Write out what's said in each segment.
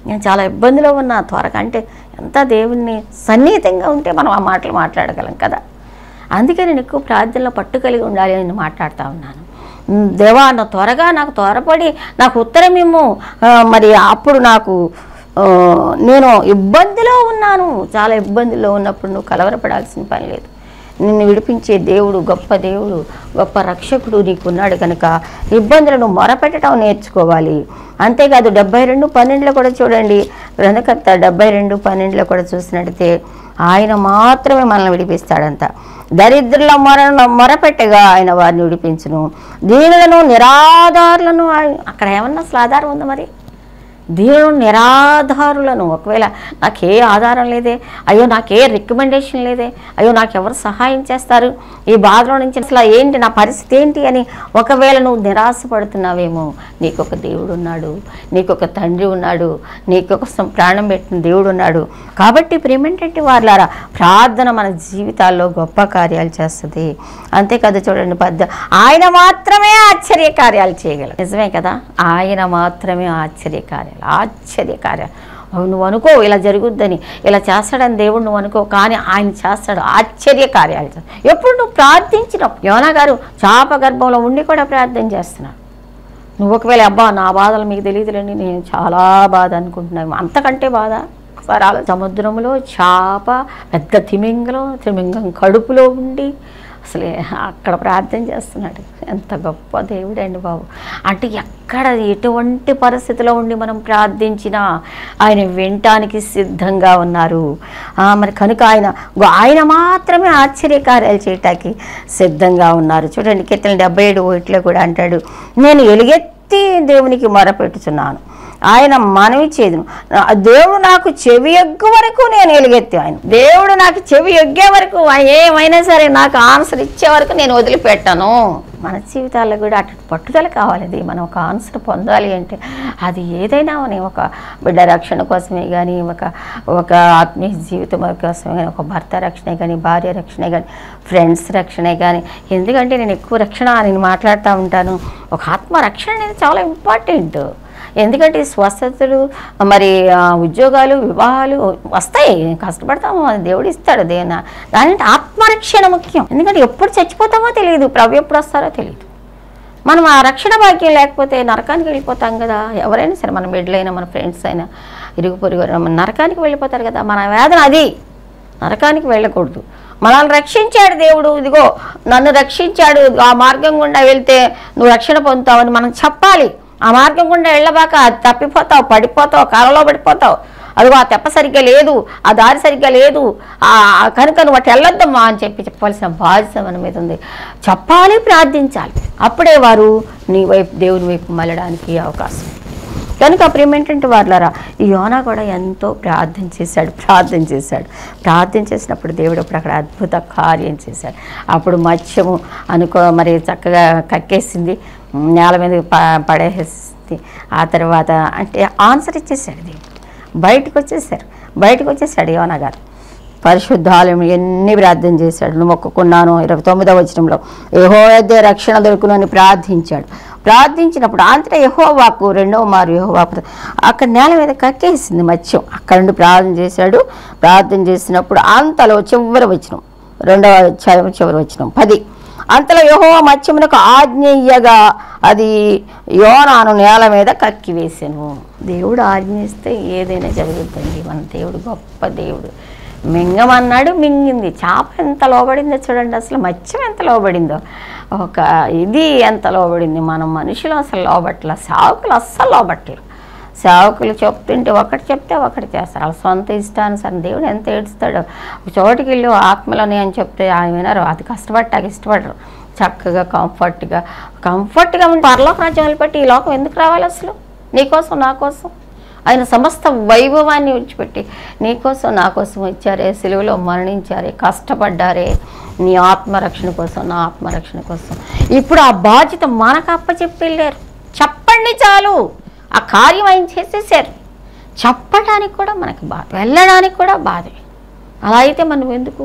నేను చాలా ఇబ్బందిలో ఉన్నా త్వరగా అంటే ఎంత దేవుణ్ణి సన్నిహితంగా ఉంటే మనం ఆ మాటలు మాట్లాడగలం కదా అందుకే నేను ఎక్కువ ప్రార్థనలో పట్టు కలిగి ఉండాలి అని నేను మాట్లాడుతూ ఉన్నాను ఉమ్, దేవా నా త్వరగా నాకు త్వరపడి నాకు ఉత్తరం ఇమ్ము ఆ, మరి అప్పుడు నాకు ఆ, నేను ఇబ్బందిలో ఉన్నాను చాలా ఇబ్బందిలో ఉన్నప్పుడు నువ్వు కలవరపడాల్సిన పని లేదు నిన్ను విడిపించే దేవుడు గొప్ప దేవుడు గొప్ప రక్షకుడు నీకున్నాడు కనుక ఇబ్బందులను మొరపెట్టడం నేర్చుకోవాలి అంతేకాదు డెబ్బై రెండు పన్నెండులో కూడా చూడండి గ్రంథకర్త డెబ్బై రెండు పన్నెండులో కూడా చూసినట్టయితే ఆయన మాత్రమే మనల్ని విడిపిస్తాడంట దరిద్రుల మొర మొరపెట్టగా ఆయన వారిని విడిపించును దీనులను నిరాధారులను ఆయన- అక్కడ ఏమన్నా అసలు ఆధారం ఉందా మరి దీనులను నిరాధారులను ఒకవేళ నాకే ఆధారం లేదే అయ్యో నాకే రికమెండేషన్ లేదే అయ్యో నాకు ఎవరు సహాయం చేస్తారు ఈ బాధలో నుంచి అసలు ఏంటి నా పరిస్థితి ఏంటి అని ఒకవేళ నువ్వు నిరాశపడుతున్నావేమో నీకు ఒక దేవుడు ఉన్నాడు నీకు ఒక తండ్రి ఉన్నాడు నీకు ఒక సం- ప్రాణం పెట్టిన దేవుడు ఉన్నాడు కాబట్టి ప్రేమేంటంటే వాళ్ళారా ప్రార్థన మన జీవితాల్లో గొప్ప కార్యాలు చేస్తుంది అంతేకాదు చూడండి పద్ద ఆయన మాత్రమే ఆశ్చర్య కార్యాలు చేయగలరు నిజమే కదా ఆయన మాత్రమే ఆశ్చర్య కార్యాలు ఆశ్చర్య కార్యాలు అవు నువ్వు అనుకో ఇలా జరుగుద్దని ఇలా చేస్తాడని దేవుడు నువ్వు అనుకో కానీ ఆయన చేస్తాడు ఆశ్చర్య కార్యాలు చేస్తాడు. ఎప్పుడు నువ్వు ప్రార్థించినప్పుడు యోనా గారు చాప గర్భంలో ఉండి కూడా ప్రార్థన చేస్తున్నాడు నువ్వు ఒకవేళ అబ్బా నా బాధలు మీకు తెలియదులేండి నేను చాలా బాధ అనుకుంటున్నాను అంతకంటే బాధ ఒకసారి ఆలో సముద్రంలో చేప పెద్ద తిమింగలం తిమింగం కడుపులో ఉండి అసలే అక్కడ ప్రార్థన చేస్తున్నాడు ఎంత గొప్ప దేవుడండి బాబు అంటే ఎక్కడ ఎటువంటి పరిస్థితిలో ఉండి మనం ప్రార్థించినా ఆయన వినటానికి సిద్ధంగా ఉన్నారు ఆ, మరి కనుక ఆయన ఆయన మాత్రమే ఆశ్చర్యకార్యాలు చేయటానికి సిద్ధంగా ఉన్నారు చూడండి కీర్తన డెబ్బై ఏడు ఒకటిలో కూడా అంటాడు నేను ఎలుగెత్తి దేవునికి మొరపెట్టుచున్నాను ఆయన మనవి చేదును ఆ దేవుడు నాకు చెవి ఎగ్గు వరకు నేను ఎలుగెత్తి ఆయన దేవుడు నాకు చెవి ఎగ్గే వరకు ఆయన ఏమైనా సరే నాకు ఆన్సర్ ఇచ్చే వరకు నేను వదిలిపెట్టాను మన జీవితాల్లో కూడా అటు పట్టుదల కావాలి అది మనం ఒక ఆన్సర్ పొందాలి అంటే అది ఏదైనా అని ఒక బిడ్డ రక్షణ కోసమే కానీ ఒక ఒక ఆత్మీయ జీవితం కోసమే కానీ ఒక భర్త రక్షణే కానీ భార్య రక్షణే కానీ ఫ్రెండ్స్ రక్షణే కానీ ఎందుకంటే నేను ఎక్కువ రక్షణ నేను మాట్లాడుతూ ఉంటాను ఒక ఆత్మ రక్షణ అనేది చాలా ఇంపార్టెంట్ ఎందుకంటే ఈ స్వస్థతలు మరి ఆ, ఉద్యోగాలు వివాహాలు వస్తాయి కష్టపడతాము అది దేవుడు ఇస్తాడు దేన దానింటే ఆత్మరక్షణ ముఖ్యం ఎందుకంటే ఎప్పుడు చచ్చిపోతామో తెలియదు ప్రభు ఎప్పుడు వస్తారో తెలియదు మనం ఆ రక్షణ భాగ్యం లేకపోతే నరకానికి వెళ్ళిపోతాం కదా ఎవరైనా సరే మన బిడ్డలైనా మన ఫ్రెండ్స్ అయినా ఇరుగు పొరుగు అయినా మన నరకానికి వెళ్ళిపోతారు కదా మన వేదన అది నరకానికి వెళ్ళకూడదు మనల్ని రక్షించాడు దేవుడు ఇదిగో నన్ను రక్షించాడు ఆ మార్గం గుండా వెళ్తే నువ్వు రక్షణ పొందుతావని మనం చెప్పాలి ఆ మార్గం గుండా వెళ్ళబాక అది తప్పిపోతావు పడిపోతావు కాలంలో పడిపోతావు అదిగో ఆ తెప్ప సరిగ్గా లేదు ఆ దారి సరిగ్గా లేదు ఆ ఆ కనుక నువ్వు అటు వెళ్ళొద్దమ్మా అని చెప్పి చెప్పాల్సిన బాధ్యత మన మీద ఉంది చెప్పాలి ప్రార్థించాలి అప్పుడే వారు నీ వైపు దేవుని వైపు మళ్ళడానికి అవకాశం ఉంది. కనుక అప్పుడు ఏంటంటే వాళ్ళరా ఈ యోనా కూడా ఎంతో ప్రార్థన చేశాడు ప్రార్థన చేశాడు ప్రార్థన చేసినప్పుడు దేవుడు అప్పుడు అక్కడ అద్భుత కార్యం చేశాడు అప్పుడు మత్స్యము అనుకో మరి చక్కగా కక్కేసింది నేల మీద ప పడేసింది ఆ తర్వాత అంటే ఆన్సర్ ఇచ్చేసాడు దేవుడు బయటకు వచ్చేసారు బయటకు వచ్చేసాడు యోనా గారు పరిశుద్ధాలయం ఎన్ని ప్రార్థన చేశాడు నువ్వు మొక్కుకున్నాను ఇరవై తొమ్మిదవ వచనంలో యహోదే రక్షణ దొరుకును అని ప్రార్థించాడు ప్రార్థించినప్పుడు అంతటా యహోవాకు రెండవ మారు యహోవాకు అక్కడ నేల మీద కక్కేసింది మత్స్యం అక్కడ నుండి ప్రార్థన చేశాడు ప్రార్థన చేసినప్పుడు అంతలో చివరి వచనం రెండవ అధ్యాయం చివరి వచనం పది అంతలో యహోవ మత్స్యమునకు ఆజ్ఞయ్యగా అది యోనాను నేల మీద కక్కివేసాను దేవుడు ఆజ్ఞిస్తే ఏదైనా జరుగుతుంది మన దేవుడు గొప్ప దేవుడు మింగమన్నాడు మింగింది చేప ఎంత లోబడిందో చూడండి అసలు మత్స్యం ఎంత లోబడిందో ఒక ఇది ఎంత లోబడింది మనం మనుషులు అసలు లోబట్ల సావుకులు అస్సలు లోబట్టలు సేవకులు చెప్తుంటే ఒకటి చెప్తే ఒకటి చేస్తారు వాళ్ళ సొంత ఇష్టానుసారం దేవుడు ఎంత ఏడుస్తాడో ఒక చోటికి వెళ్ళి ఆత్మలని అని చెప్తే ఆయన వినరు అది కష్టపడ్డాక ఇష్టపడరు చక్కగా కంఫర్ట్గా కంఫర్ట్గా ఉండి పరలోక రాజ్యం వదిలిపెట్టి ఈ లోకం ఎందుకు రావాలి అసలు నీకోసం నా కోసం ఆయన సమస్త వైభవాన్ని విడిచిపెట్టి నీకోసం నా కోసం వచ్చారే సెలువులో మరణించారే కష్టపడ్డారే నీ ఆత్మరక్షణ కోసం నా ఆత్మరక్షణ కోసం ఇప్పుడు ఆ బాధ్యత మనకు అప్పచెప్పి వెళ్ళారు చెప్పండి చాలు ఆ కార్యం ఆయన చేసేసారు చెప్పడానికి కూడా మనకి బాధ వెళ్ళడానికి కూడా బాధే అలా అయితే మనం ఎందుకు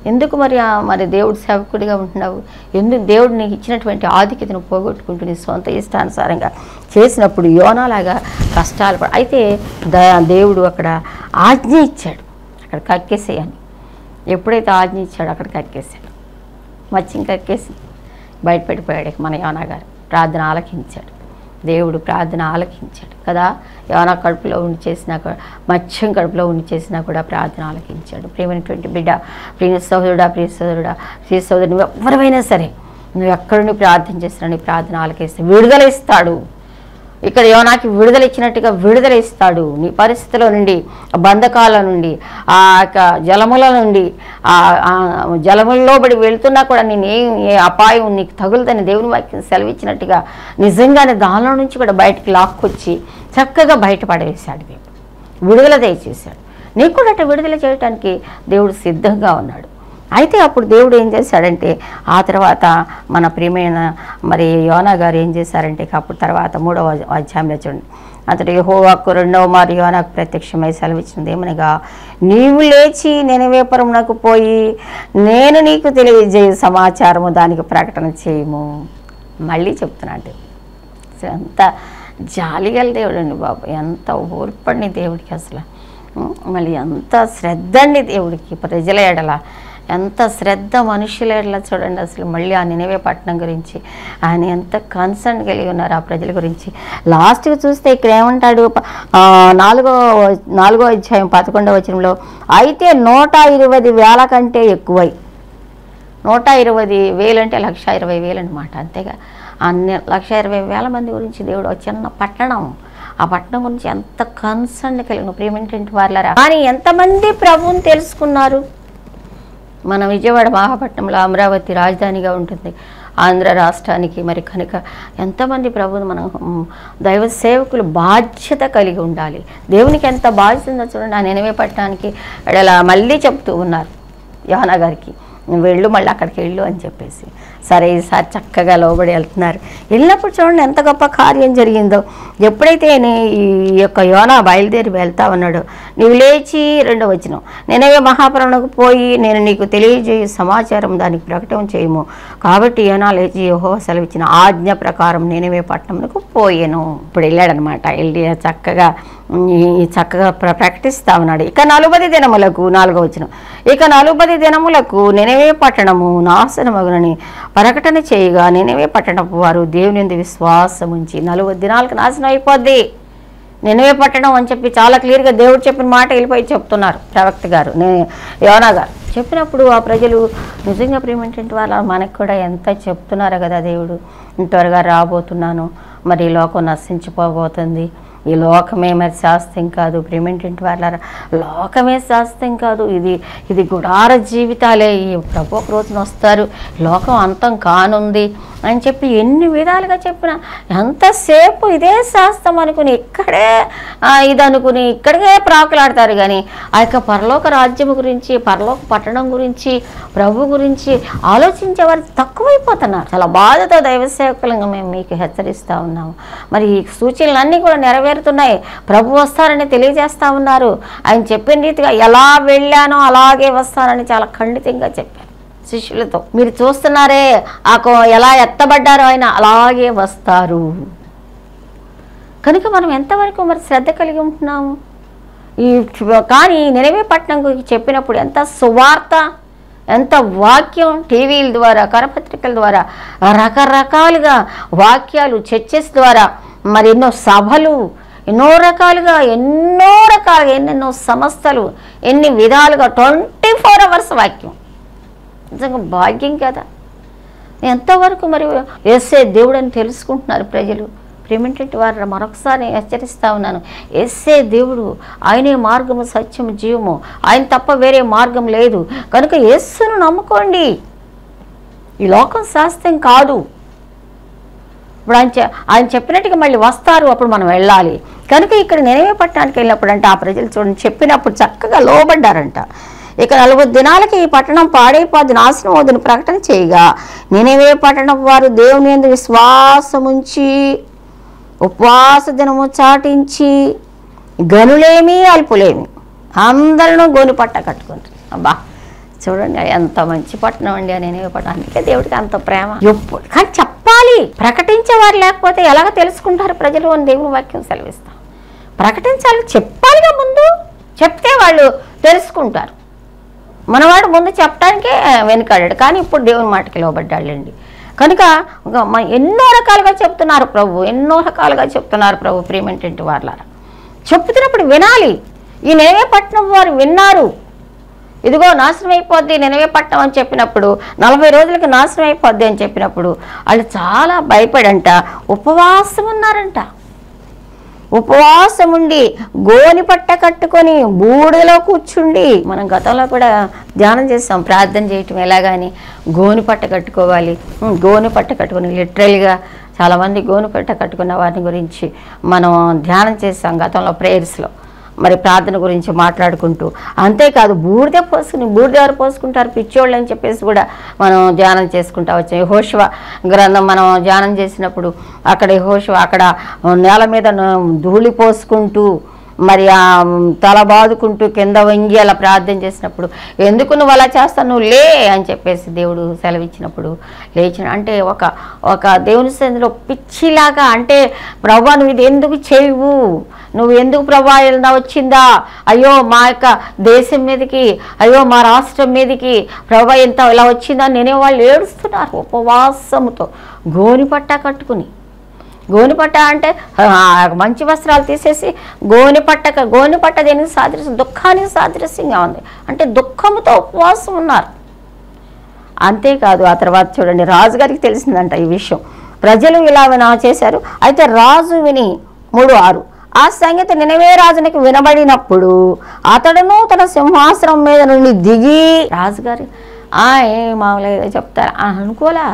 ఎందుకు మరి ఆ- మరి దేవుడు సేవకుడిగా ఉంటున్నావు ఎందుకు దేవుడు నీకు ఇచ్చినటువంటి ఆధిక్యతను పోగొట్టుకుంటూ నీ సొంత ఇష్టానుసారంగా చేసినప్పుడు యోనాలాగా కష్టాలు పడ అయితే ద దేవుడు అక్కడ ఆజ్ఞ ఇచ్చాడు అక్కడ కక్కేసేయని ఎప్పుడైతే ఆజ్ఞ ఇచ్చాడో అక్కడ కక్కేసాడు మత్స్యం కక్కేసి బయటపెట్టిపోయాడు ఇక మన యోనా గారు ప్రార్థన ఆలకించాడు దేవుడు ప్రార్థన ఆలకించాడు కదా యోనా కడుపులో ఉండి చేసినా కూడా మత్స్యం కడుపులో ఉండి చేసినా కూడా ప్రార్థన ఆలకించాడు ప్రియమైనటువంటి బిడ్డ ప్రియ సహోదరుడా ప్రియ సహోదరుడా ప్రియ సహోదరుడు నువ్వు ఎవరివైనా సరే నువ్వు ఎక్కడి నుండి ప్రార్థన చేసినా నీ ప్రార్థన ఆలకిస్తే విడుదల ఇస్తాడు ఇక్కడ యోనాకి విడుదల ఇచ్చినట్టుగా విడుదల ఇస్తాడు నీ పరిస్థితిలో నుండి ఆ బంధకాల నుండి ఆ యొక్క జలముల నుండి ఆ ఆ జలముల్లో పడి వెళ్తున్నా కూడా నేను ఏ ఏ అపాయం నీకు తగులుదని దేవుని వాక్యం సెలవిచ్చినట్టుగా నిజంగానే దానిలో నుంచి కూడా బయటికి లాక్కొచ్చి చక్కగా బయటపడేశాడు దేవుడు విడుదల దయచేశాడు నీకు కూడా అట్లా విడుదల చేయడానికి దేవుడు సిద్ధంగా ఉన్నాడు అయితే అప్పుడు దేవుడు ఏం చేశాడంటే ఆ తర్వాత మన ప్రియమైన మరి యోనా గారు ఏం చేశారంటే ఇక అప్పుడు తర్వాత మూడవ అధ్యాయంలో చూడండి అతడు యెహోవాకు రెండవ మారు యోనాకు ప్రత్యక్షమై సెలవిచ్చినది ఏమనగా నీవు లేచి నెనవేపురమునకు పోయి నేను నీకు తెలియజేయ సమాచారము దానికి ప్రకటన చేయము మళ్ళీ చెప్తున్నాడు అసలు ఎంత జాలిగల దేవుడు అండి బాబు ఎంత ఓర్పడిని దేవుడికి అసలు ఉం, మళ్ళీ ఎంత శ్రద్ధ అండి దేవుడికి ప్రజల ఎడల ఎంత శ్రద్ధ మనుషుల ఎడల చూడండి అసలు మళ్ళీ ఆ నినవే పట్టణం గురించి ఆయన ఎంత కన్సర్న్ కలిగి ఉన్నారు ఆ ప్రజల గురించి లాస్ట్కి చూస్తే ఇక్కడ ఏమంటాడు ప- ఆ, నాలుగో నాలుగో అధ్యాయం పదకొండవ వచనంలో అయితే నూట ఇరవై వేల కంటే ఎక్కువై నూట ఇరవై వేలు అంటే లక్ష ఇరవై వేలు అనమాట అంతేగా అన్ని లక్ష ఇరవై వేల మంది గురించి దేవుడు ఒక చిన్న పట్టణం ఆ పట్టణం గురించి ఎంత కన్సర్న్ కలిగిన ప్రేమేంటంటే వాళ్ళరా కానీ ఎంతమంది ప్రభువుని తెలుసుకున్నారు మన విజయవాడ మహాపట్నంలో అమరావతి రాజధానిగా ఉంటుంది ఆంధ్ర రాష్ట్రానికి మరి కనుక ఎంతమంది ప్రభువుని మనం మ్, దైవ సేవకులు బాధ్యత కలిగి ఉండాలి దేవునికి ఎంత బాధ్యత ఉందో చూడండి ఆ నెనవే పట్టణానికి ఇలా మళ్ళీ చెప్తూ ఉన్నారు యోనా గారికి "నువ్వు వెళ్ళు మళ్ళీ అక్కడికి వెళ్ళు అని చెప్పేసి సరే ఈసారి చక్కగా లోబడి వెళ్తున్నారు వెళ్ళినప్పుడు చూడండి ఎంత గొప్ప కార్యం జరిగిందో ఎప్పుడైతే నే- ఈ యొక్క యోనా బయలుదేరి వెళ్తా ఉన్నాడో నీవు లేచి రెండో వచ్చిన నేనవే మహాపురాణకు పోయి నేను నీకు తెలియజేయ సమాచారం దానికి ప్రకటన చేయము కాబట్టి యోనా లేచి యహో సెలవిచ్చిన ఆజ్ఞ ప్రకారం నేనవే పట్టణంకు పోయాను ఇప్పుడు వెళ్ళాడనమాట వెళ్ళి చక్కగా ఈ చక్కగా ప్ర ప్రకటిస్తా ఉన్నాడు ఇక నలుబది దినములకు నాలుగో వచ్చిన ఇక నలుబది దినములకు నెనవే పట్టణము నాశనమగునని ప్రకటన చేయగా నెనవే పట్టణపు వారు దేవుని యందు విశ్వాసం ఉంచి నలుగు దినాలకు నాశనం అయిపోద్ది నెనవే పట్టణం అని చెప్పి చాలా క్లియర్గా దేవుడు చెప్పిన మాట వెళ్ళిపోయి చెప్తున్నారు ప్రవక్త గారు నే యోనా గారు చెప్పినప్పుడు ఆ ప్రజలు నిజంగా ప్రేమేంటంటే వాళ్ళ మనకు కూడా ఎంత చెప్తున్నారో కదా దేవుడు త్వరగా రాబోతున్నాను మరి ఈ లోకం నశించిపోబోతుంది ఈ లోకమే మరి శాస్త్రం కాదు ప్రేమేంటంటే వాళ్ళ లోకమే శాస్త్రం కాదు ఇది ఇది గుడార జీవితాలే ఈ ప్రభు ఒక రోజున వస్తారు లోకం అంతం కానుంది అని చెప్పి ఎన్ని విధాలుగా చెప్పిన ఎంతసేపు ఇదే శాస్త్రం అనుకుని ఇక్కడే ఆ, ఇది అనుకుని ఇక్కడికే ప్రాకులాడతారు కానీ ఆ యొక్క పరలోక రాజ్యం గురించి పరలోక పట్టణం గురించి ప్రభు గురించి ఆలోచించేవారు తక్కువైపోతున్నారు చాలా బాధతో దైవ సేవకులంగా మేము మీకు హెచ్చరిస్తూ ఉన్నాము మరి ఈ సూచనలన్నీ కూడా నెరవేరుతున్నాయి ప్రభు వస్తారని తెలియజేస్తా ఉన్నారు ఆయన చెప్పిన రీతిగా ఎలా వెళ్ళానో అలాగే వస్తానని చాలా ఖండితంగా చెప్పారు శిష్యులతో మీరు చూస్తున్నారే ఆ కో- ఎలా ఎత్తబడ్డారో ఆయన అలాగే వస్తారు కనుక మనం ఎంతవరకు మరి శ్రద్ధ కలిగి ఉంటున్నాము ఈ కానీ నినవే పట్టణం గురించి చెప్పినప్పుడు ఎంత సువార్త ఎంత వాక్యం టీవీల ద్వారా కరపత్రికల ద్వారా రకరకాలుగా వాక్యాలు చర్చెస్ ద్వారా మరి ఎన్నో సభలు ఎన్నో రకాలుగా ఎన్నో రకాలుగా ఎన్నెన్నో సంస్థలు ఎన్ని విధాలుగా ట్వంటీ ఫోర్ అవర్స్ వాక్యం నిజంగా భాగ్యం కదా ఎంతవరకు మరి ఎస్ఏ దేవుడు అని తెలుసుకుంటున్నారు ప్రజలు ప్రేమేంటంటే వారు మరొకసారి నేను హెచ్చరిస్తా ఉన్నాను ఎస్ఏ దేవుడు ఆయనే మార్గము సత్యము జీవము ఆయన తప్ప వేరే మార్గం లేదు కనుక యేస్సును నమ్ముకోండి ఈ లోకం శాస్త్రం కాదు ఇప్పుడు ఆయన చె- ఆయన చెప్పినట్టుగా మళ్ళీ వస్తారు అప్పుడు మనం వెళ్ళాలి కనుక ఇక్కడ నెనవే పట్టణానికి వెళ్ళినప్పుడు అంటే ఆ ప్రజలు చూడండి చెప్పినప్పుడు చక్కగా లోబడ్డారంట ఇక నలుగు దినాలకి ఈ పట్టణం పాడైపోద్ది నాశనం అవుదని ప్రకటన చేయగా నినవే పట్టణం వారు దేవుని యందు విశ్వాసముంచి ఉపవాస దినము చాటించి గనులేమి అల్పులేమి అందరినూ గోని పట్ట కట్టుకుంటారు అబ్బా చూడండి ఎంత మంచి పట్టణం అండి ఆ నేనే పట్టణం అందుకే దేవుడికి అంత ప్రేమ ఎప్పుడు కానీ చెప్పాలి ప్రకటించేవారు లేకపోతే ఎలాగ తెలుసుకుంటారు ప్రజలు అని దేవుని వాక్యం సెలవిస్తాం ప్రకటించాలి చెప్పాలిగా ముందు చెప్తే వాళ్ళు తెలుసుకుంటారు మనవాడు ముందు చెప్పడానికే వెనుకాడాడు కానీ ఇప్పుడు దేవుని మాటకి లోబడ్డాళ్ళండి కనుక ఒక మ- ఎన్నో రకాలుగా చెప్తున్నారు ప్రభు ఎన్నో రకాలుగా చెప్తున్నారు ప్రభు ప్రియమేంటంటే వాళ్ళారా చెప్తున్నప్పుడు వినాలి ఈ నేనే పట్టణం వారు విన్నారు ఇదిగో నాశనం అయిపోద్ది నినవే పట్టణం అని చెప్పినప్పుడు నలభై రోజులకి నాశనం అయిపోద్ది అని చెప్పినప్పుడు వాళ్ళు చాలా భయపడంట ఉపవాసం ఉన్నారంట ఉపవాసం ఉండి గోని పట్ట కట్టుకొని బూడిదలో కూర్చుండి మనం గతంలో కూడా ధ్యానం చేస్తాం ప్రార్థన చేయటం ఎలాగని గోని పట్ట కట్టుకోవాలి ఉమ్, గోని పట్ట కట్టుకొని లిటరల్గా చాలామంది గోని పట్ట కట్టుకున్న వారిని గురించి మనం ధ్యానం చేస్తాం గతంలో ప్రేయర్స్లో మరి ప్రార్థన గురించి మాట్లాడుకుంటూ అంతేకాదు బూడిద పోసుకుని బూడిద ఎవరు పోసుకుంటారు పిచ్చోళ్ళు అని చెప్పేసి కూడా మనం ధ్యానం చేసుకుంటా వచ్చాం హోషవ గ్రంథం మనం ధ్యానం చేసినప్పుడు అక్కడ హోషవ అక్కడ నేల మీద న- ధూళి పోసుకుంటూ మరి ఆ తల బాదుకుంటూ కింద వంగి అలా ప్రార్థన చేసినప్పుడు ఎందుకు నువ్వు అలా చేస్తావు నువ్వు లే అని చెప్పేసి దేవుడు సెలవిచ్చినప్పుడు లేచిన అంటే ఒక ఒక దేవుని సన్నిధిలో పిచ్చిలాగా అంటే ప్రభా నువ్వు ఇది ఎందుకు చేయవు నువ్వు ఎందుకు ప్రభా ఇలా వచ్చిందా అయ్యో మా యొక్క దేశం మీదకి అయ్యో మా రాష్ట్రం మీదకి ప్రభా ఇంత ఇలా వచ్చిందా నేనే వాళ్ళు ఏడుస్తున్నారు ఉపవాసముతో గోని పట్టా కట్టుకుని గోనిపట్ట అంటే ఆ, మంచి వస్త్రాలు తీసేసి గోనిపట్ట గోనిపట్ట దేనికి సాదృశ్యం దుఃఖానికి సాదృశ్యంగా ఉంది అంటే దుఃఖముతో ఉపవాసం ఉన్నారు అంతేకాదు ఆ తర్వాత చూడండి రాజుగారికి తెలిసిందంట ఈ విషయం ప్రజలు ఇలా వినా చేశారు అయితే రాజు విని మూడు ఆరు ఆ సంగతి నినవే రాజునికి వినబడినప్పుడు అతడును తన సింహాసనం మీద నుండి దిగి రాజుగారి ఆ ఏ మామూలుగా ఏదో చెప్తారు ఆ, అనుకోలా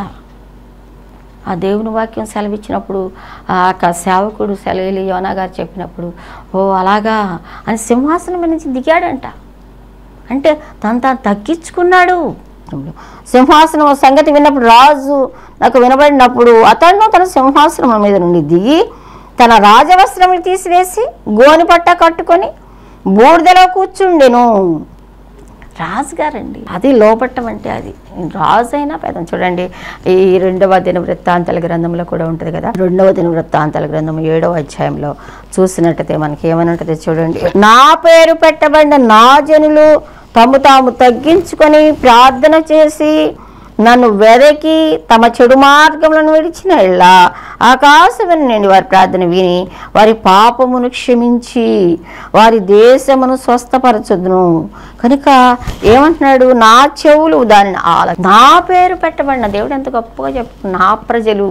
ఆ దేవుని వాక్యం సెలవిచ్చినప్పుడు ఆ యొక్క సేవకుడు సెలవులు యోనా గారు చెప్పినప్పుడు ఓ అలాగా అని సింహాసనం మీద నుంచి దిగాడంట అంటే తను తాను తగ్గించుకున్నాడు సింహాసనం సంగతి విన్నప్పుడు రాజు నాకు వినబడినప్పుడు అతను తన సింహాసనం మీద నుండి దిగి తన రాజవస్త్రములు తీసివేసి గోని పట్ట కట్టుకొని బూడిదలో కూర్చుండెను రాజుగారండి అది లోపట్టం అంటే అది రాజు అయినా పెద్ద చూడండి ఈ రెండవ దిన వృత్తాంతాల గ్రంథంలో కూడా ఉంటుంది కదా రెండవ దిన వృత్తాంతాల గ్రంథం ఏడవ అధ్యాయంలో చూసినట్టయితే మనకి ఏమని ఉంటుంది చూడండి నా పేరు పెట్టబడిన నా జనులు తమ తాము తగ్గించుకొని ప్రార్థన చేసి నన్ను వెదకి తమ చెడు మార్గములను విడిచిన ఇళ్ళ ఆకాశమును నుండి వారి ప్రార్థన విని వారి పాపమును క్షమించి వారి దేశమును స్వస్థపరచుదును కనుక ఏమంటున్నాడు నా చెవులు దానిని ఆల నా పేరు పెట్టబడిన దేవుడు ఎంత గొప్పగా చెప్పు నా ప్రజలు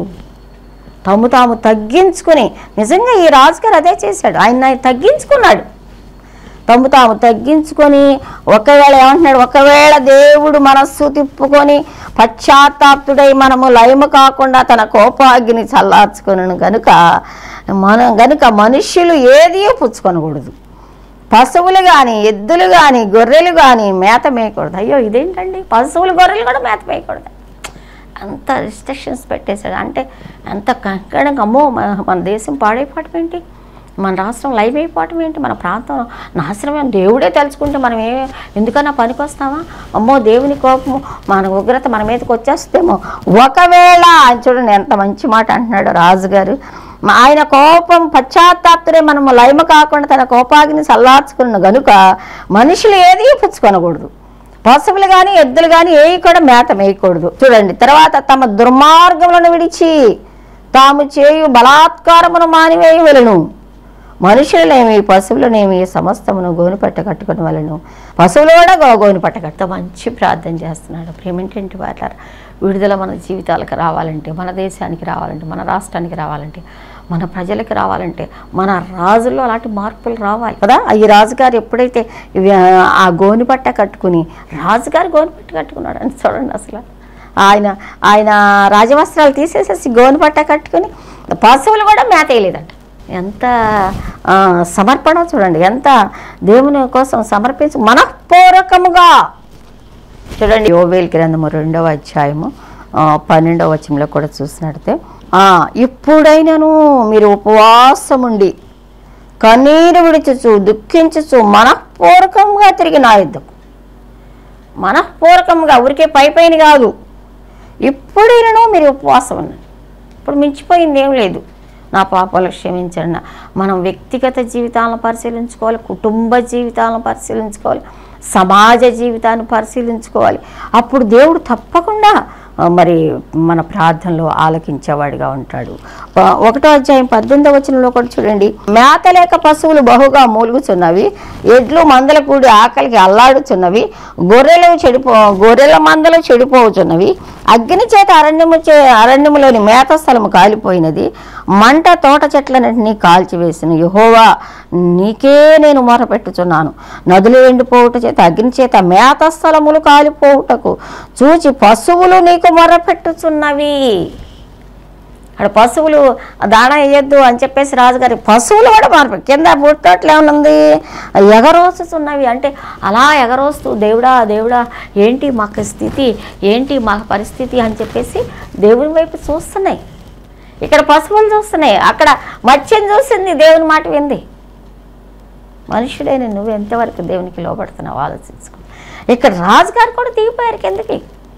తము తాము తగ్గించుకొని నిజంగా ఈ రాజుగారు అదే చేశాడు ఆయన ఆయన తగ్గించుకున్నాడు తము తాము తగ్గించుకొని ఒకవేళ ఏమంటున్నాడు ఒకవేళ దేవుడు మనస్సు తిప్పుకొని పశ్చాత్తాప్తుడై మనము లయము కాకుండా తన కోపాగ్ని చల్లార్చుకొను గనుక మనం గనుక మనుష్యులు ఏది పుచ్చుకొనకూడదు పశువులు కానీ ఎద్దులు కానీ గొర్రెలు కానీ మేత మేయకూడదు అయ్యో ఇదేంటండి పశువులు గొర్రెలు కూడా మేత మేయకూడదు అంత రిస్ట్రిక్షన్స్ పెట్టేశాడు అంటే అంత కంకణంగా అమ్మో మన మన దేశం పాడైపోవటం ఏంటి మన రాష్ట్రం లైవ్ అయిపోవటం ఏంటి మన ప్రాంతం నాశనమే దేవుడే తలుచుకుంటే మనం ఏ ఎందుకన్నా పనికొస్తామా అమ్మో దేవుని కోపము మన ఉగ్రత మన మీదకి వచ్చేస్తేమో ఒకవేళ ఆయన చూడండి ఎంత మంచి మాట అంటున్నాడు రాజుగారు మా- ఆయన కోపం పశ్చాత్తాప్తుడే మనము లయమ కాకుండా తన కోపాగ్ని చల్లార్చుకున్న గనుక మనుషులు ఏది పుచ్చుకొనకూడదు పశువులు కానీ ఎద్దులు కానీ ఏవి కూడా మేత మేయకూడదు చూడండి తర్వాత తమ దుర్మార్గములను విడిచి తాము చేయు బలాత్కారమును మానివేయవలను మనుషులనేమి పశువులనేమి సమస్తమును గోను పట్ట కట్టుకుని వలను పశువులు కూడా గో గోను పట్ట కట్ట మంచి ప్రార్థన చేస్తున్నాడు ప్రేమేంటంటే వాళ్ళ విడుదల మన జీవితాలకు రావాలంటే మన దేశానికి రావాలంటే మన రాష్ట్రానికి రావాలంటే మన ప్రజలకు రావాలంటే మన రాజుల్లో అలాంటి మార్పులు రావాలి కదా ఈ రాజుగారు ఎప్పుడైతే ఇవి, ఆ, ఆ గోని పట్ట కట్టుకుని రాజుగారు గోని పట్ట కట్టుకున్నాడు అని చూడండి అసలు ఆయన ఆయన రాజవస్త్రాలు తీసేసేసి గోని పట్ట కట్టుకుని పశువులు కూడా మేత వేయలేదంట ఎంత ఆ, సమర్పణ చూడండి ఎంత దేవుని కోసం సమర్పించి మనఃపూర్వకముగా చూడండి యోవేల్ గ్రంథము రెండవ అధ్యాయము ఆ, పన్నెండవ వచనంలో కూడా చూసినట్టే ఆ, ఇప్పుడైనను మీరు ఉపవాసముండి కన్నీరు విడిచుచు దుఃఖించుచు మనఃపూర్వకంగా తిరిగి నా యుద్ధం మనఃపూర్వకంగా ఊరికే పై పైన కాదు ఇప్పుడైనా మీరు ఉపవాసం ఉన్నారు ఇప్పుడు మించిపోయింది ఏం లేదు నా పాపాలు క్షమించండి నా- మనం వ్యక్తిగత జీవితాలను పరిశీలించుకోవాలి కుటుంబ జీవితాలను పరిశీలించుకోవాలి సమాజ జీవితాన్ని పరిశీలించుకోవాలి అప్పుడు దేవుడు తప్పకుండా ఆ, మరి మన ప్రార్థనలో ఆలకించేవాడిగా ఉంటాడు ఆ, ఒకటో అధ్యాయం పద్దెనిమిదవ వచనంలో కూడా చూడండి మేత లేక పశువులు బహుగా మూలుగుచున్నవి ఎడ్లు మందల కూడి ఆకలికి అల్లాడుచున్నవి గొర్రెలు చెడిపో గొర్రెల మందలు చెడిపోవచున్నవి అగ్ని చేత అరణ్యము చే అరణ్యములోని మేత స్థలము కాలిపోయినది మంట తోట చెట్లన్నింటినీ కాల్చివేసిన యహోవా నీకే నేను మొరపెట్టుచున్నాను నదులు ఎండిపోవుట చేత అగ్ని చేత మేత స్థలములు కాలిపోవుటకు చూచి పశువులు నీకు మొరపెట్టుచున్నవి అక్కడ పశువులు దాణా వేయొద్దు అని చెప్పేసి రాజుగారి పశువులు కూడా మార్పు కింద బుట్టట్లు ఏమనుంది ఎగరోస్తున్నవి అంటే అలా ఎగరోస్తూ దేవుడా దేవుడా ఏంటి మాకు స్థితి ఏంటి మా పరిస్థితి అని చెప్పేసి దేవుని వైపు చూస్తున్నాయి ఇక్కడ పశువులు చూస్తున్నాయి అక్కడ మత్స్యం చూసింది దేవుని మాట వింది మనుషుడైన నువ్వు ఎంతవరకు దేవునికి లోపడుతున్నావు ఆలోచించుకో ఇక్కడ రాజుగారు కూడా దిగిపోయారు కిందకి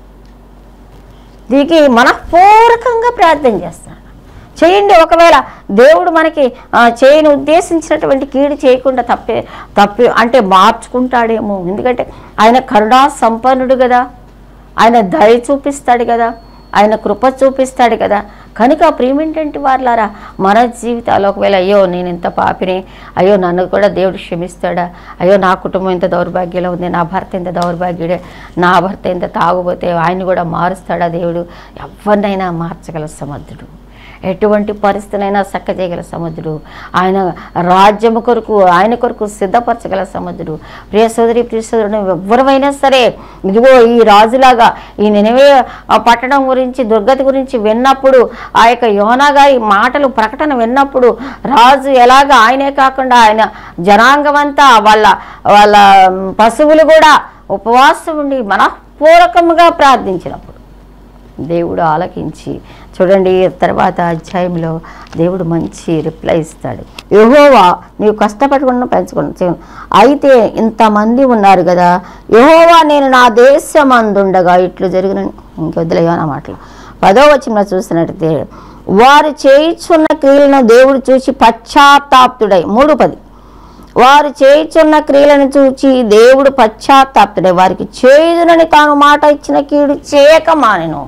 దిగి మనఃపూర్వకంగా ప్రార్థన చేస్తున్నాడు చేయండి ఒకవేళ దేవుడు మనకి ఆ, చేయని ఉద్దేశించినటువంటి కీడు చేయకుండా తప్పే తప్పి అంటే మార్చుకుంటాడేమో ఎందుకంటే ఆయన కరుణా సంపన్నుడు కదా ఆయన దయ చూపిస్తాడు కదా ఆయన కృప చూపిస్తాడు కదా కనుక ప్రియమేంటంటే వారులారా మన జీవితాలు ఒకవేళ అయ్యో నేను ఇంత పాపిని అయ్యో నన్ను కూడా దేవుడు క్షమిస్తాడా అయ్యో నా కుటుంబం ఇంత దౌర్భాగ్యంలో ఉంది నా భర్త ఇంత దౌర్భాగ్యుడే నా భర్త ఇంత తాగుపోతే ఆయన కూడా మారుస్తాడా దేవుడు ఎవరినైనా మార్చగల సమర్థుడు ఎటువంటి పరిస్థితులైనా చక్క చేయగల సముద్రుడు ఆయన రాజ్యము కొరకు ఆయన కొరకు సిద్ధపరచగల సముద్రుడు ప్రియ సోదరి ప్రియ సోదరుడు ఎవరైనా సరే ఇదిగో ఈ రాజులాగా ఈ నినవే ఆ పట్టణం గురించి దుర్గతి గురించి విన్నప్పుడు ఆ యొక్క యోనా గారి మాటలు ప్రకటన విన్నప్పుడు రాజు ఎలాగ ఆయనే కాకుండా ఆయన జనాంగమంతా వాళ్ళ వాళ్ళ పశువులు కూడా ఉపవాసం ఉండి మనఃపూర్వకముగా ప్రార్థించినప్పుడు దేవుడు ఆలకించి చూడండి తర్వాత అధ్యాయంలో దేవుడు మంచి రిప్లై ఇస్తాడు యహోవా నీవు కష్టపడకుండా పెంచుకున్న అయితే ఇంతమంది ఉన్నారు కదా యహోవా నేను నా దేశమందుండగా ఇట్లు జరిగిన ఇంకొద్దులేయో నా మాటలు పదో వచ్చిన చూసినట్టయితే వారు చేయిచున్న క్రియలను దేవుడు చూసి పశ్చాత్తాప్తుడై మూడు పది వారు చేయుచున్న క్రియలను చూచి దేవుడు పశ్చాత్తాప్తుడే వారికి చేయుదునని తాను మాట ఇచ్చిన కీడు చేయక మానెను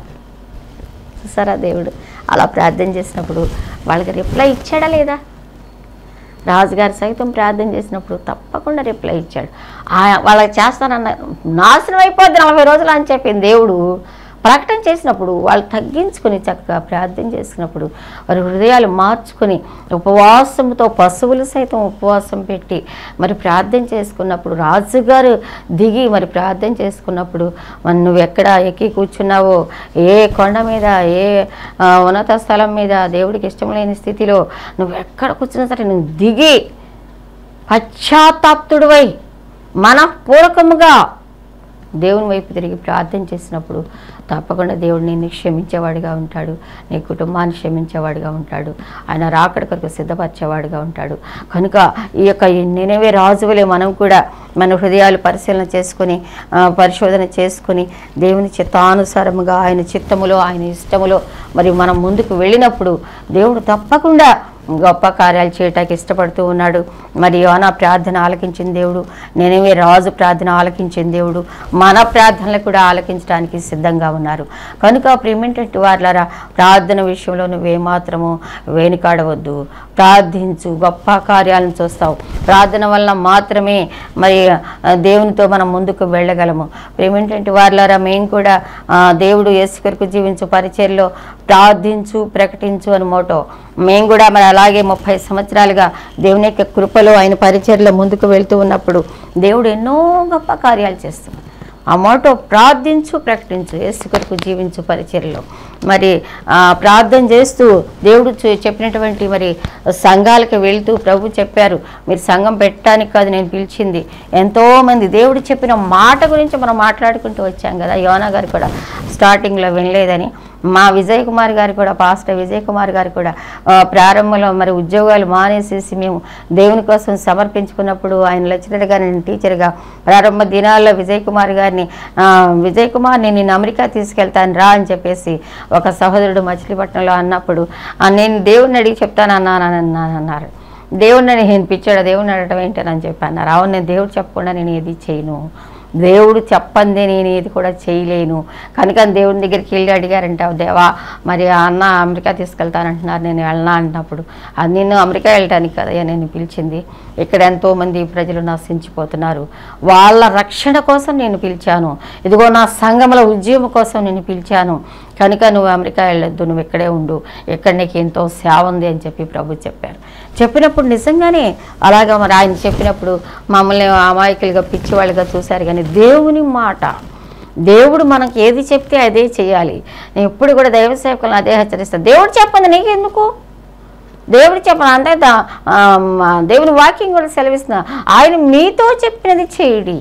చూసారా దేవుడు అలా ప్రార్థన చేసినప్పుడు వాళ్ళకి రిప్లై ఇచ్చాడా లేదా రాజుగారు సైతం ప్రార్థన చేసినప్పుడు తప్పకుండా రిప్లై ఇచ్చాడు ఆ వాళ్ళకి చేస్తానన్న నాశనం అయిపోద్ది నలభై రోజులు అని చెప్పింది దేవుడు ప్రకటన చేసినప్పుడు వాళ్ళు తగ్గించుకొని చక్కగా ప్రార్థన చేసినప్పుడు వారి హృదయాలు మార్చుకొని ఉపవాసంతో పశువులు సైతం ఉపవాసం పెట్టి మరి ప్రార్థన చేసుకున్నప్పుడు రాజుగారు దిగి మరి ప్రార్థన చేసుకున్నప్పుడు మరి నువ్వు ఎక్కడ ఎక్కి కూర్చున్నావో ఏ కొండ మీద ఏ ఆ, ఉన్నత స్థలం మీద దేవుడికి ఇష్టం లేని స్థితిలో నువ్వు ఎక్కడ కూర్చున్నా సరే నువ్వు దిగి పశ్చాత్తాప్తుడివై మనఃపూర్వకముగా దేవుని వైపు తిరిగి ప్రార్థన చేసినప్పుడు తప్పకుండా దేవుడు నిన్ను క్షమించేవాడిగా ఉంటాడు నీ కుటుంబాన్ని క్షమించేవాడిగా ఉంటాడు ఆయన రాకడ కొరకు సిద్ధపరిచేవాడిగా ఉంటాడు కనుక ఈ యొక్క ఈ నినవే రాజువలే మనం కూడా మన హృదయాలు పరిశీలన చేసుకొని ఆ, పరిశోధన చేసుకొని దేవుని చిత్తానుసారముగా ఆయన చిత్తములో ఆయన ఇష్టములో మరి మనం ముందుకు వెళ్ళినప్పుడు దేవుడు తప్పకుండా గొప్ప కార్యాలు చేయటానికి ఇష్టపడుతూ ఉన్నాడు మరి యోనా ప్రార్థన ఆలకించిన దేవుడు నేనేమే రాజు ప్రార్థన ఆలకించిన దేవుడు మన ప్రార్థనలు కూడా ఆలకించడానికి సిద్ధంగా ఉన్నారు కనుక ప్రేమేంటంటే వారులారా ప్రార్థన విషయంలో నువ్వేమాత్రము వెనుకాడవద్దు ప్రార్థించు గొప్ప కార్యాలను చూస్తావు ప్రార్థన వలన మాత్రమే మరి ఆ, దేవునితో మనం ముందుకు వెళ్ళగలము ప్రేమేంటంటే వారులారా మేము కూడా ఆ, దేవుడు యేసు కొరకు జీవించు పరిచర్లో ప్రార్థించు ప్రకటించు అని మోటో మేము కూడా మరి అలాగే ముప్పై సంవత్సరాలుగా దేవుని యొక్క కృపలో ఆయన పరిచర్లో ముందుకు వెళ్తూ ఉన్నప్పుడు దేవుడు ఎన్నో గొప్ప కార్యాలు చేస్తున్నాడు ఆ మోటో ప్రార్థించు ప్రకటించు యేసు కొరకు జీవించు పరిచర్లో మరి ఆ, ప్రార్థన చేస్తూ దేవుడు చె- చెప్పినటువంటి మరి సంఘాలకు వెళ్తూ ప్రభు చెప్పారు మీరు సంఘం పెట్టడానికి కాదు నేను పిలిచింది ఎంతోమంది దేవుడు చెప్పిన మాట గురించి మనం మాట్లాడుకుంటూ వచ్చాం కదా యోనా గారు కూడా స్టార్టింగ్లో వినలేదని మా విజయ్ కుమార్ గారు కూడా పాస్టర్ విజయ్ కుమార్ గారు కూడా ఆ, ప్రారంభంలో మరి ఉద్యోగాలు మానేసేసి మేము దేవుని కోసం సమర్పించుకున్నప్పుడు ఆయన లెక్చరర్గా నేను టీచర్గా ప్రారంభ దినాల్లో విజయ్ కుమార్ గారిని ఆ, విజయ్ కుమార్ని నేను అమెరికా తీసుకెళ్తాను రా అని చెప్పేసి ఒక సహోదరుడు మచిలీపట్నంలో అన్నప్పుడు "ఆ, నేను దేవుడిని అడిగి చెప్తాను అన్నాను అన్నాను అన్నారు దేవుడిని నేను పిచ్చాడు దేవుడిని అడగడం ఏంటని చెప్పి అన్నారు అవును నేను దేవుడు చెప్పకుండా నేను ఏది చేయను దేవుడు చెప్పందే నేను ఏది కూడా చేయలేను కనుక దేవుని దగ్గరికి వెళ్ళి అడిగారంట దేవా మరి ఆ అన్న అమెరికా తీసుకెళ్తానంటున్నారు నేను వెళ్ళనా అంటున్నప్పుడు అది నిన్ను అమెరికా వెళ్ళటానికి కదయ్యా నేను పిలిచింది ఇక్కడ ఎంతోమంది ప్రజలు నశించిపోతున్నారు వాళ్ళ రక్షణ కోసం నేను పిలిచాను ఇదిగో నా సంఘముల ఉద్యమం కోసం నేను పిలిచాను కనుక నువ్వు అమెరికా వెళ్ళొద్దు నువ్వు ఇక్కడే ఉండు ఇక్కడ నీకు ఎంతో సేవ ఉంది అని చెప్పి ప్రభు చెప్పారు చెప్పినప్పుడు నిజంగానే అలాగా మరి ఆయన చెప్పినప్పుడు మమ్మల్ని అమాయకులుగా పిచ్చివాళ్ళుగా చూశారు కానీ దేవుని మాట దేవుడు మనకి ఏది చెప్తే అదే చేయాలి నేను ఎప్పుడు కూడా దైవ సేవకులను అదే హెచ్చరిస్తాను దేవుడు చెప్పండి నీకెందుకు దేవుడు చెప్పను అంటే దా- ఆ, మా దేవుని వాక్యం కూడా సెలవిస్తున్నా ఆయన మీతో చెప్పినది చేయుడి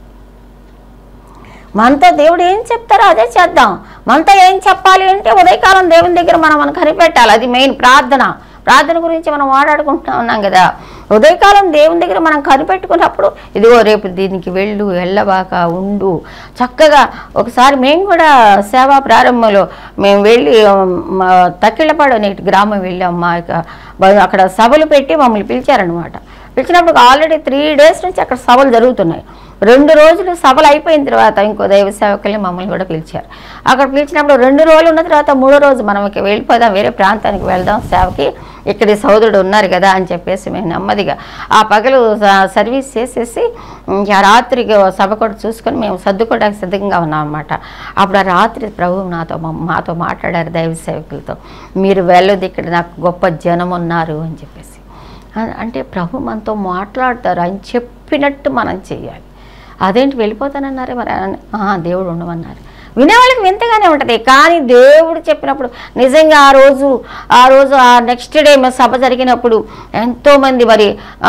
మనతో దేవుడు ఏం చెప్తారో అదే చేద్దాం మనతో ఏం చెప్పాలి అంటే ఉదయకాలం దేవుని దగ్గర మనం మనం కనిపెట్టాలి అది మెయిన్ ప్రార్థన ప్రార్థన గురించి మనం మాట్లాడుకుంటా ఉన్నాం కదా ఉదయకాలం దేవుని దగ్గర మనం కనిపెట్టుకున్నప్పుడు ఇదిగో రేపు దీనికి వెళ్ళు వెళ్ళబాక ఉండు చక్కగా ఒకసారి మేము కూడా సేవా ప్రారంభంలో మేము వెళ్ళి మా తక్కిళ్ళపాడు అనే గ్రామం వెళ్ళాం మా యొక్క బ- అక్కడ సభలు పెట్టి మమ్మల్ని పిలిచారనమాట పిలిచినప్పుడు ఆల్రెడీ త్రీ డేస్ నుంచి అక్కడ సభలు జరుగుతున్నాయి రెండు రోజులు సభలు అయిపోయిన తర్వాత ఇంకో దైవ సేవకుల్ని మమ్మల్ని కూడా పిలిచారు అక్కడ పిలిచినప్పుడు రెండు రోజులు ఉన్న తర్వాత మూడో రోజు మనం ఇక వెళ్ళిపోదాం వేరే ప్రాంతానికి వెళ్దాం సేవకి ఇక్కడ ఈ సోదరుడు ఉన్నారు కదా అని చెప్పేసి మేము నెమ్మదిగా ఆ పగలు స- సర్వీస్ చేసేసి ఇంకా రాత్రికి సభ కూడా చూసుకొని మేము సర్దుకోవడానికి సిద్ధంగా ఉన్నాం అనమాట అప్పుడు ఆ రాత్రి ప్రభు నాతో మా- మాతో మాట్లాడారు దైవ సేవకులతో మీరు వెళ్ళదు ఇక్కడ నాకు గొప్ప జనం ఉన్నారు అని చెప్పేసి అ- అంటే ప్రభు మనతో మాట్లాడతారు ఆయన చెప్పినట్టు మనం చేయాలి అదేంటి వెళ్ళిపోతానన్నారే మరి అని, "ఆ, దేవుడు ఉండమన్నారు వినేవాళ్ళకి వింతగానే ఉంటుంది కానీ దేవుడు చెప్పినప్పుడు నిజంగా ఆ రోజు ఆ రోజు ఆ నెక్స్ట్ డే మా సభ జరిగినప్పుడు ఎంతోమంది మరి ఆ,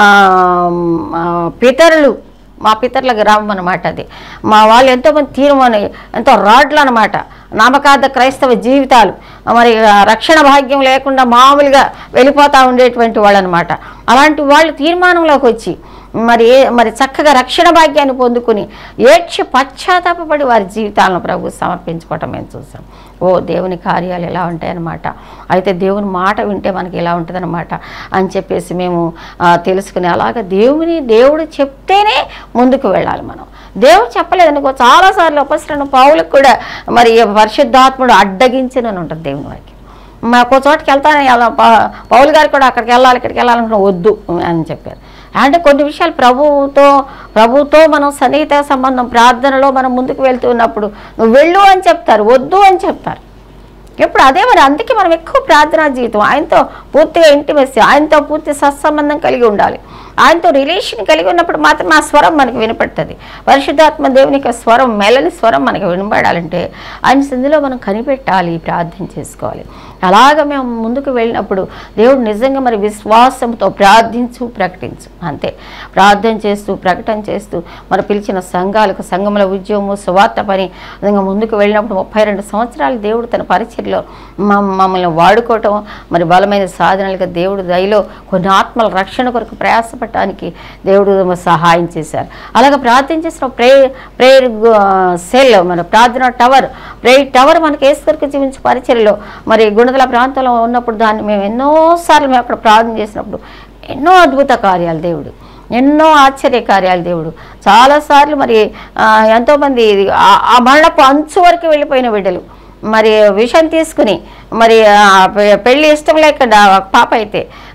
ఆ, పితరులు మా పితరుల గ్రామం అనమాట అది మా వాళ్ళు ఎంతోమంది తీర్మానం ఎంతో రాడ్లు అనమాట నామకార్థ క్రైస్తవ జీవితాలు మరి ఆ రక్షణ భాగ్యం లేకుండా మామూలుగా వెళ్ళిపోతూ ఉండేటువంటి వాళ్ళు అనమాట అలాంటి వాళ్ళు తీర్మానంలోకి వచ్చి మరి ఏ- మరి చక్కగా రక్షణ భాగ్యాన్ని పొందుకుని ఏడ్చి పశ్చాత్తాపడి వారి జీవితాలను ప్రభు సమర్పించుకోవటం మేము చూసాం ఓ దేవుని కార్యాలు ఎలా ఉంటాయన్నమాట అయితే దేవుని మాట వింటే మనకి ఎలా ఉంటుందన్నమాట అని చెప్పేసి మేము ఆ, తెలుసుకుని అలాగ దేవుని దేవుడు చెప్తేనే ముందుకు వెళ్ళాలి మనం దేవుడు చెప్పలేదనుకో చాలాసార్లు ఉపసరణ పావులకు కూడా మరి పరిశుద్ధాత్ముడు అడ్డగించినని ఉంటుంది దేవుని వాక్యం మా ఒక చోటుకి వెళ్తాను ఎలా- పా- పౌలు గారు కూడా అక్కడికి వెళ్ళాలి ఇక్కడికి వెళ్ళాలనుకున్న వద్దు అని చెప్పారు అంటే కొన్ని విషయాలు ప్రభువుతో ప్రభుతో మనం సన్నిహిత సంబంధం ప్రార్థనలో మనం ముందుకు వెళ్తూ ఉన్నప్పుడు నువ్వు వెళ్ళు అని చెప్తారు వద్దు అని చెప్తారు ఇప్పుడు అదే మరి అందుకే మనం ఎక్కువ ప్రార్థనా జీవితం ఆయనతో పూర్తిగా ఇంటిమెసి ఆయనతో పూర్తి సత్సంబంధం కలిగి ఉండాలి ఆయనతో రిలేషన్ కలిగి ఉన్నప్పుడు మాత్రం ఆ స్వరం మనకి వినపడుతుంది పరిశుద్ధాత్మ దేవుని యొక్క స్వరం మెలని స్వరం మనకి వినపడాలంటే ఆయన సింధిలో మనం కనిపెట్టాలి ప్రార్థన చేసుకోవాలి అలాగ మేము ముందుకు వెళ్ళినప్పుడు దేవుడు నిజంగా మరి విశ్వాసంతో ప్రార్థించు ప్రకటించు అంతే ప్రార్థన చేస్తూ ప్రకటన చేస్తూ మరి పిలిచిన సంఘాలకు సంఘముల ఉద్యోగము సువార్త పని విధంగా ముందుకు వెళ్ళినప్పుడు ముప్పై రెండు సంవత్సరాలు దేవుడు తన పరిచర్లో మమ్- మమ్మల్ని వాడుకోవటం మరి బలమైన సాధనలుగా దేవుడు దయలో కొన్ని ఆత్మల రక్షణ కొరకు ప్రయాసపడటానికి దేవుడు సహాయం చేశారు అలాగే ప్రార్థన చేసిన ప్రే ప్రేయర్ సెల్ మన ప్రార్థన టవర్ ప్రేయర్ టవర్ మనకి ఏసు కొరకు జీవించే పరిచర్లో మరి గుణదల ప్రాంతంలో ఉన్నప్పుడు దాన్ని మేము ఎన్నోసార్లు మేము అక్కడ ప్రార్థన చేసినప్పుడు ఎన్నో అద్భుత కార్యాలు దేవుడు ఎన్నో ఆశ్చర్య కార్యాలు దేవుడు చాలాసార్లు మరి ఆ, ఎంతోమంది ఆ- ఆ మరణపు అంచు వరకు వెళ్ళిపోయిన బిడ్డలు మరి విషం తీసుకుని మరి ఆ పె- పెళ్లి ఇష్టం లేక డా- ఒక పాప అయితే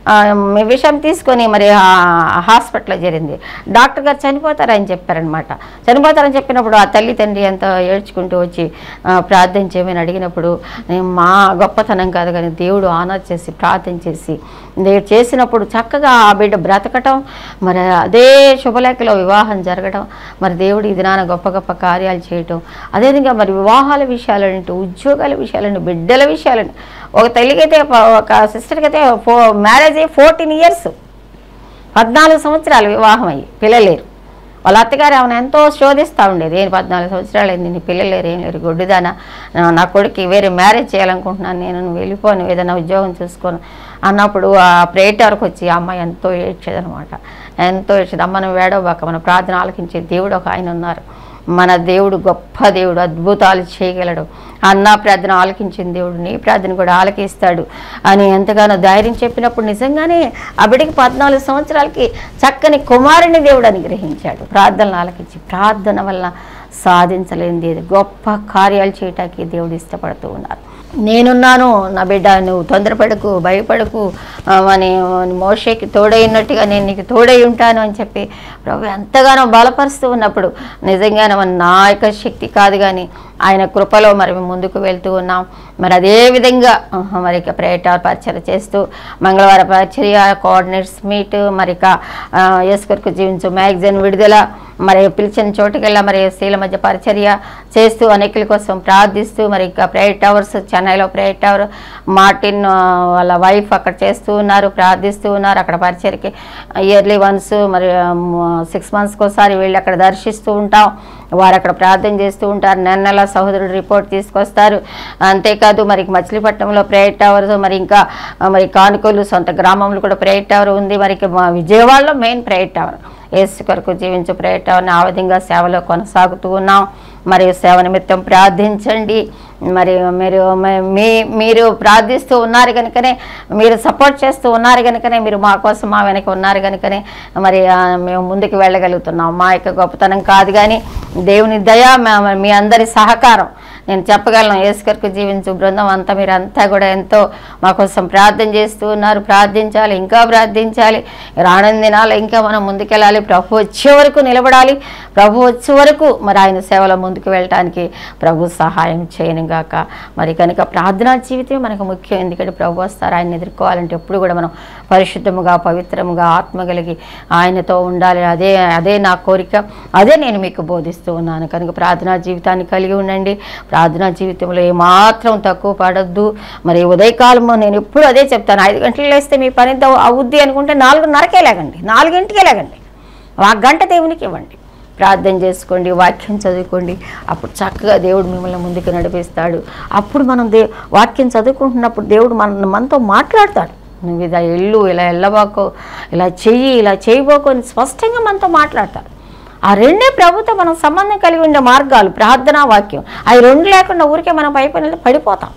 ఆ, మీ విషయం తీసుకొని మరి ఆ హాస్పిటల్లో చేరింది డాక్టర్ గారు చనిపోతారని చెప్పారనమాట చనిపోతారని చెప్పినప్పుడు ఆ తల్లి తండ్రి ఎంతో ఏడ్చుకుంటూ వచ్చి ఆ, ప్రార్థన చేయమని అడిగినప్పుడు నేను మా గొప్పతనం కాదు కానీ దేవుడు ఆనర్ చేసి ప్రార్థన చేసి నేను చేసినప్పుడు చక్కగా ఆ బిడ్డ బ్రతకటం మరి అదే శుభలేఖలో వివాహం జరగడం మరి దేవుడు ఇది నాన్న గొప్ప గొప్ప కార్యాలు చేయటం అదేవిధంగా మరి వివాహాల విషయాలంటూ ఉద్యోగాల విషయాలంటూ బిడ్డల విషయాలంటూ ఒక తల్లికైతే ప- ఒక సిస్టర్కి అయితే ఫో మ్యారేజ్ అయ్యి ఫోర్టీన్ ఇయర్స్ పద్నాలుగు సంవత్సరాలు వివాహం అయ్యి పిల్లలేరు వాళ్ళ అత్తగారు ఆమెను ఎంతో శోధిస్తూ ఉండేది నేను పద్నాలుగు సంవత్సరాలు అయింది నీ పిల్లలు లేరు ఏం లేరు గొడ్డుదానా నా- నా కొడుకు వేరే మ్యారేజ్ చేయాలనుకుంటున్నాను నేను నువ్వు వెళ్ళిపోను ఏదైనా ఉద్యోగం చూసుకోను అన్నప్పుడు ఆ ప్రేటర్కి వచ్చి ఆ అమ్మాయి ఎంతో ఏడ్చేదనమాట ఎంతో ఏడ్చేది అమ్మ నువ్వు వేడవబాక మన ప్రార్థన ఆలకించే దేవుడు ఒక ఆయన ఉన్నారు మన దేవుడు గొప్ప దేవుడు అద్భుతాలు చేయగలడు అన్న ప్రార్థన ఆలకించిన దేవుడు నీ ప్రార్థన కూడా ఆలకిస్తాడు అని ఎంతగానో ధైర్యం చెప్పినప్పుడు నిజంగానే ఆ బిడ్డకి పద్నాలుగు సంవత్సరాలకి చక్కని కుమారుని దేవుడు అనుగ్రహించాడు ప్రార్థనలు ఆలకించి ప్రార్థన వల్ల సాధించలేనిది ఏది గొప్ప కార్యాలు చేయటానికి దేవుడు ఇష్టపడుతూ ఉన్నారు నేనున్నాను నా బిడ్డ నువ్వు తొందరపడకు భయపడకు ఆ, అని మోషేకి తోడైనట్టుగా నేను నీకు తోడై ఉంటాను అని చెప్పి ప్రభు ఎంతగానో బలపరుస్తూ ఉన్నప్పుడు నిజంగానే మన నా యొక్క శక్తి కాదు కానీ ఆయన కృపలో మరి మేము ముందుకు వెళ్తూ ఉన్నాం మరి అదే విధంగా ఆహా, మరి ఇక ప్రేటార్ పరిచయ చేస్తూ మంగళవారం పరిచర్య కోఆర్డినేట్స్ మీట్ మరి ఇక ఆ, యేసు కొరకు జీవించు మ్యాగజైన్ విడుదల మరి పిలిచిన చోటుకెళ్ళా మరి స్త్రీల మధ్య పరిచర్య చేస్తూ అనేకుల కోసం ప్రార్థిస్తూ మరి ఇక ప్రేయర్ టవర్స్ చెన్నైలో ప్రేయర్ టవర్ మార్టిన్ ఆ, వాళ్ళ వైఫ్ అక్కడ చేస్తూ ఉన్నారు ప్రార్థిస్తూ ఉన్నారు అక్కడ పరిచర్కి ఇయర్లీ వన్స్ మరి సిక్స్ మంత్స్కి ఒకసారి వెళ్ళి అక్కడ దర్శిస్తూ ఉంటాం వారు అక్కడ ప్రార్థన చేస్తూ ఉంటారు నెల నెల సహోదరుడు రిపోర్ట్ తీసుకొస్తారు అంతేకాదు మరి మచిలీపట్నంలో ప్రేయర్ టవర్ మరి ఇంకా ఆ, మరి కానుకోలు సొంత గ్రామంలో కూడా ప్రేయర్ టవర్ ఉంది మరి ఇక మా విజయవాడలో మెయిన్ ప్రేయర్ టవర్ ఏసు కొరకు జీవించు ప్రేయర్ టవర్ని ఆ విధంగా సేవలో కొనసాగుతూ ఉన్నాం మరి సేవ నిమిత్తం ప్రార్థించండి మరి మీరు మ- మీ మీరు ప్రార్థిస్తూ ఉన్నారు కనుకనే మీరు సపోర్ట్ చేస్తూ ఉన్నారు కనుకనే మీరు మా కోసం మా వెనక ఉన్నారు కనుకనే మరి ఆ, మేము ముందుకు వెళ్ళగలుగుతున్నాం మా యొక్క గొప్పతనం కాదు కానీ దేవుని దయ మా- మీ అందరి సహకారం నేను చెప్పగలను ఏసుకర్కు జీవించు బృందం అంతా మీరు అంతా కూడా ఎంతో మా కోసం ప్రార్థన చేస్తూ ఉన్నారు ప్రార్థించాలి ఇంకా ప్రార్థించాలి రానున్న దినాలు ఇంకా మనం ముందుకెళ్ళాలి ప్రభు వచ్చే వరకు నిలబడాలి ప్రభు వచ్చే వరకు మరి ఆయన సేవలో ముందుకు వెళ్ళటానికి ప్రభు సహాయం చేయను గాక మరి కనుక ప్రార్థనా జీవితం మనకు ముఖ్యం ఎందుకంటే ప్రభు వస్తారు ఆయన ఎదుర్కోవాలంటే ఎప్పుడు కూడా మనం పరిశుద్ధముగా పవిత్రముగా ఆత్మ కలిగి ఆయనతో ఉండాలి అదే అదే నా కోరిక అదే నేను మీకు బోధిస్తూ ఉన్నాను కనుక ప్రార్థనా జీవితాన్ని కలిగి ఉండండి ప్రార్థనా జీవితంలో ఏమాత్రం తక్కువ పడద్దు మరి ఉదయకాలము నేను ఎప్పుడు అదే చెప్తాను ఐదు గంటలు లేస్తే మీ పని ద- అవుద్ది అనుకుంటే నాలుగున్నరకే లేగండి నాలుగింటికే లేగండి ఆ గంట దేవునికి ఇవ్వండి ప్రార్థన చేసుకోండి వాక్యం చదువుకోండి అప్పుడు చక్కగా దేవుడు మిమ్మల్ని ముందుకు నడిపిస్తాడు అప్పుడు మనం దే వాక్యం చదువుకుంటున్నప్పుడు దేవుడు మన మనతో మాట్లాడతాడు నువ్వు ఇలా ఎల్లు ఇలా వెళ్ళబాకో ఇలా చెయ్యి ఇలా చేయబోకో అని స్పష్టంగా మనతో మాట్లాడతాడు ఆ రెండే ప్రభుత్వం మనం సంబంధం కలిగి ఉండే మార్గాలు ప్రార్థనా వాక్యం అవి రెండు లేకుండా ఊరికే మనం పైపని పడిపోతాం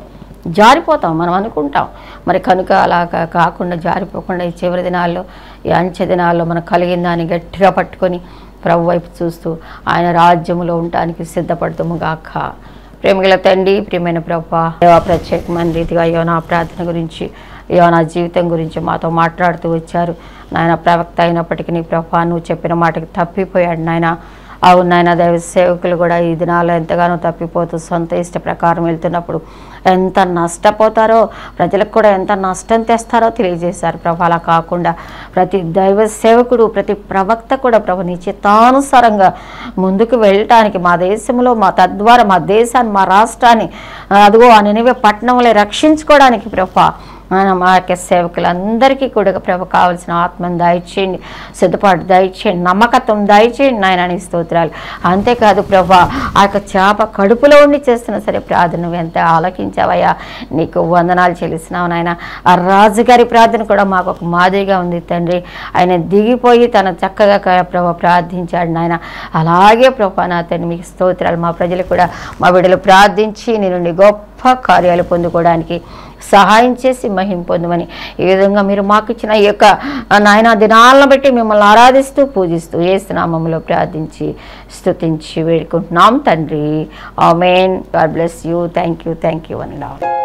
జారిపోతాం మనం అనుకుంటాం మరి కనుక అలా కా- కాకుండా జారిపోకుండా ఈ చివరి దినాల్లో ఈ అంచె దినాల్లో మనకు కలిగిన దాన్ని గట్టిగా పట్టుకొని ప్రభు వైపు చూస్తూ ఆయన రాజ్యములో ఉండటానికి సిద్ధపడతాము గాక ప్రేమగల తండ్రి ప్రియమైన ప్రభా దేవా ప్రత్యేకమైన రీతిగా యోనా ప్రార్థన గురించి యోనా జీవితం గురించి మాతో మాట్లాడుతూ వచ్చారు నాయన ప్రవక్త అయినప్పటికీ నీ ప్రభా నువ్వు చెప్పిన మాటకి తప్పిపోయాడు నాయన అవును నాయన దైవ సేవకులు కూడా ఈ దినాల్లో ఎంతగానో తప్పిపోతూ సొంత ఇష్ట ప్రకారం వెళ్తున్నప్పుడు ఎంత నష్టపోతారో ప్రజలకు కూడా ఎంత నష్టం తెస్తారో తెలియజేశారు ప్రభు అలా కాకుండా ప్రతి దైవ సేవకుడు ప్రతి ప్రవక్త కూడా ప్రభు నీ చిత్తానుసారంగా ముందుకు వెళ్ళటానికి మా దేశంలో మా తద్వారా మా దేశాన్ని మా రాష్ట్రాన్ని ఆ, అదిగో ఆ నినివే పట్టణంలో రక్షించుకోవడానికి ప్రభు మన మా యొక్క సేవకులందరికీ కూడా ప్రభు కావాల్సిన ఆత్మను దయచేయండి సిద్ధపాటు దయచేయండి నమ్మకత్వం దయచేయండి నాయన నీ స్తోత్రాలు అంతేకాదు ప్రభా ఆ యొక్క చేప కడుపులో ఉండి చేస్తున్న సరే ప్రార్థన నువ్వు ఎంత ఆలకించావయ్యా నీకు వందనాలు చెల్లిస్తున్నావు నాయన ఆ రాజుగారి ప్రార్థన కూడా మాకు ఒక మాదిరిగా ఉంది తండ్రి ఆయన దిగిపోయి తన చక్కగా క- ప్రభు ప్రార్థించాడు నాయన అలాగే ప్రభా నా తండ్రి మీకు స్తోత్రాలు మా ప్రజలు కూడా మా బిడ్డలు ప్రార్థించి నీ నుండి గొప్ప కార్యాలు పొందుకోవడానికి సహాయం చేసి మహిం పొందమని ఈ విధంగా మీరు మాకు ఇచ్చిన ఈ యొక్క నాయన దినాలను బట్టి మిమ్మల్ని ఆరాధిస్తూ పూజిస్తూ ఏ నామంలో ప్రార్థించి స్తుతించి వేడుకుంటున్నాం తండ్రి amen God bless you thank you thank you అని